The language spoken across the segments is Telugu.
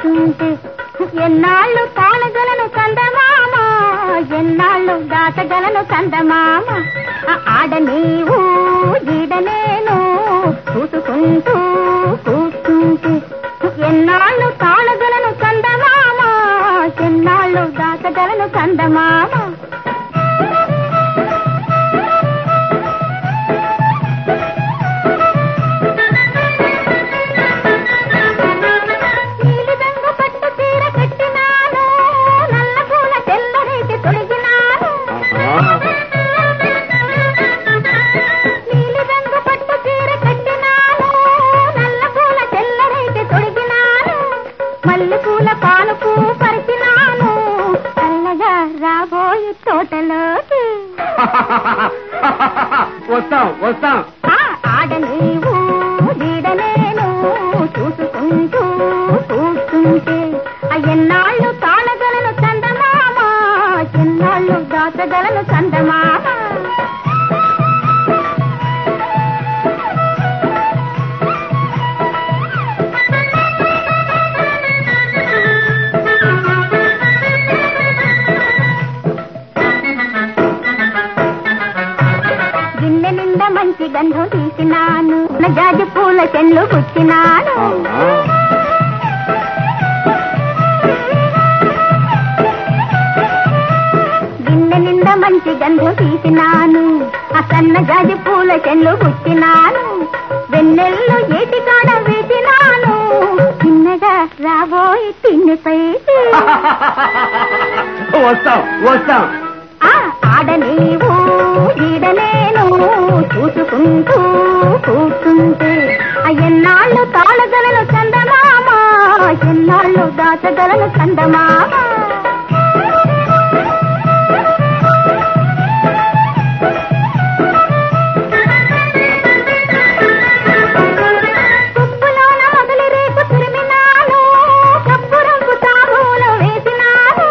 కూర్చుంటే ఎన్నాళ్ళు తాళగలను కందమామ ఎన్నాళ్ళు దాటగలను కందమామ ఆ ఆడ నీవు ఈడ నేను చూసుకుంటూ కూర్చుంటే ఎన్నాళ్ళు తాళగలను కందమామ ఎన్నాళ్ళు దాటగలను కందమామ నీలిరంగు పట్టు చీర కట్టినాను నల్ల పూల తెల్లరేటి తొడిగినాను నీలిరంగు పట్టు చీర కట్టినాను నల్ల పూల తెల్లరేటి తొడిగినాను మల్లె పూల పాలకు పరిచినాను చల్లగా రాబోయి తోటలోకి వస్తాం వస్తాం ఆ ఆడ నీవు వీడ నేను చూసుకుంటూ కూర్చుంటే ఆ ఎన్నాళ్ళు తాళగలను చందమామ ఎన్నాళ్ళు దాచగలను చందమామ గిన్నె నిండా మంచి గంధం తీసినాను నా జాజి పూల చెన్లు పుచ్చినాను గిన్నె నిండా మంచి గంధం తీసినాను ఆ సన్న జాజి పూల చెన్లు పుచ్చినాను వెన్నెల్లు ఏటి కాడ వేసినాను చిన్నగా రాబోయి తిన్నిపై వస్తాం వస్తాం ఆ ఆడ నీవు ఈడ నేను చూసుకుంటూ కూర్చుంటే ఆ ఎన్నాళ్ళు తాళగలను చందమామ ఎన్నాళ్ళు దాచగలను చందమామ కుప్పులోన మొదలి రేపు తిరిమినాను కప్పు రంగు తాబూలో వేసినాను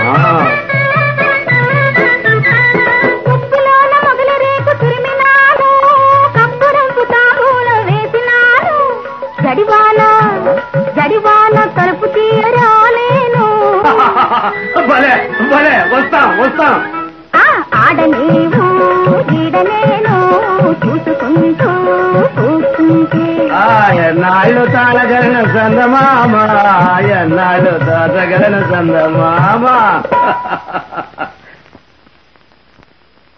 ఉప్పులోన మొదలు రేకు తురిమినాను కప్పు రంగు తాబూలో వేసినాను జడివాన జడివాన తలుపు తీయరాలేను భలే భలే వస్తాం వస్తాం ఆ ఆడ నీవు ఈడ నేను చూసుకుంటూ కూర్చుంటే ఆ ఎన్నాళ్ళు తాళగలను సందమామ ఎన్నాళ్ళు దాచగలను సందమామ